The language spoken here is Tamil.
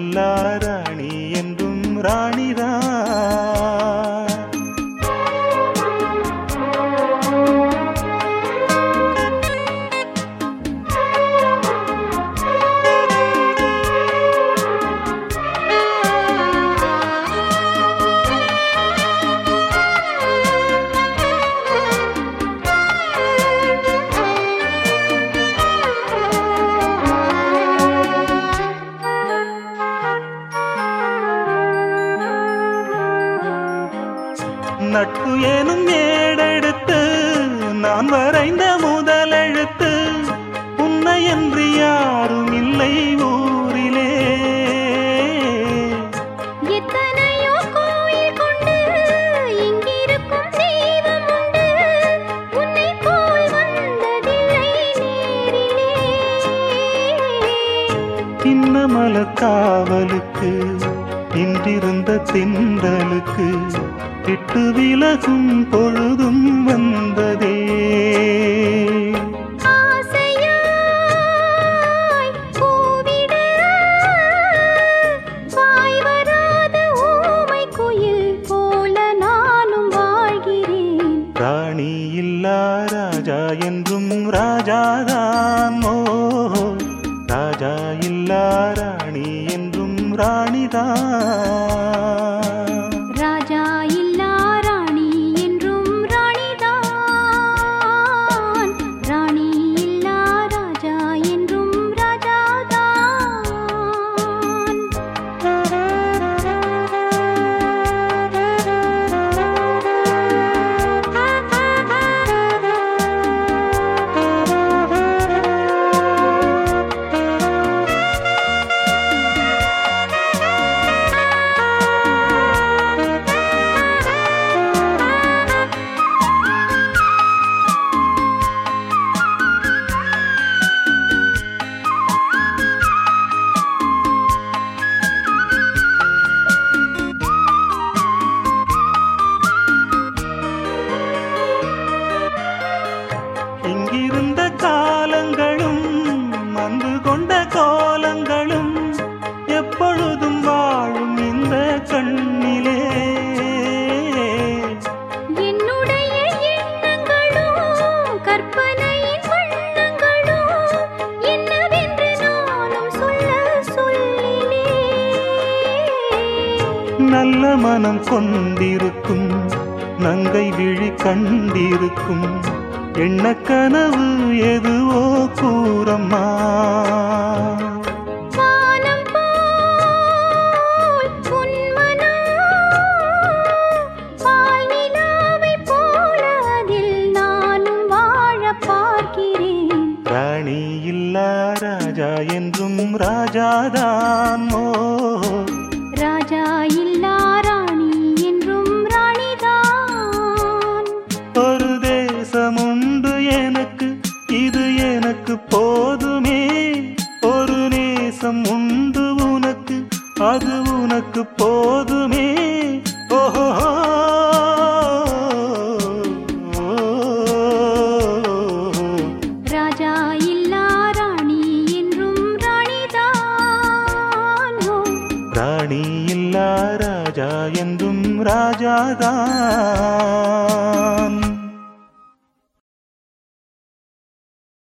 இல்லா ராணி என்றும் ராணிதான் நட்பு எனும் ஏடெடுத்து நான் வரைந்த முதலெழுத்து உன்னை என்று யாரும் இல்லை ஊரிலே எத்தனையோ கோயில் கொண்டு இங்கிருக்கும் தெய்வம் உண்டு உன்னை போல் வந்ததில்லை நேரிலே இன்னமல காவலுக்கு இன்றிருந்த திண்டலுக்கு விட்டு விலகும் பொழுதும் வந்ததே ஆசையாய் கூவிட வாய் வராத ஊமை குயில் போல நானும் வாழ்கிறேன் ராணி இல்லா ராஜா என்றும் ராஜாதான் ஓ ராஜா இல்லா ராணி என்றும் ராணிதான் ராஜா இல்லா ராணி என்றும் ராணிதான் ராணி இல்லா ராஜா என்றும் ராஜாதான் இங்கிருந்த காலங்களும் அன்பு கொண்ட கோலங்களும் எப்பொழுதும் வாழும் இந்த கண்ணிலே என்னுடைய எண்ணங்களும் கற்பனையின் வண்ணங்களும் என்னவென்று நானும் சொல்ல சொல்லிலே நல்ல மனம் கொண்டிருக்கும் நங்கை விழி கண்டிருக்கும் எண்ண கனவு எதுவோ கூறம்மா வானம் போல் உன் மனம் பால் நிலாவைப் போல அதில் நானும் வாழப் பார்க்கிறேன் ராணி இல்லா ராஜா என்றும் ராஜாதான் ஓ ராஜா இல்லா ராணி என்றும் ராணிதான் ஒரு தேசம் உண்டு எனக்கு இது எனக்கு போதுமே ஒரு நேசம் உண்டு உனக்கு அது உனக்கு போதுமே ஓஹோ ராஜா இல்லா ராணி என்றும் ராணிதான் ஓ ராணி இல்லா ராஜா என்றும் ராஜாதான்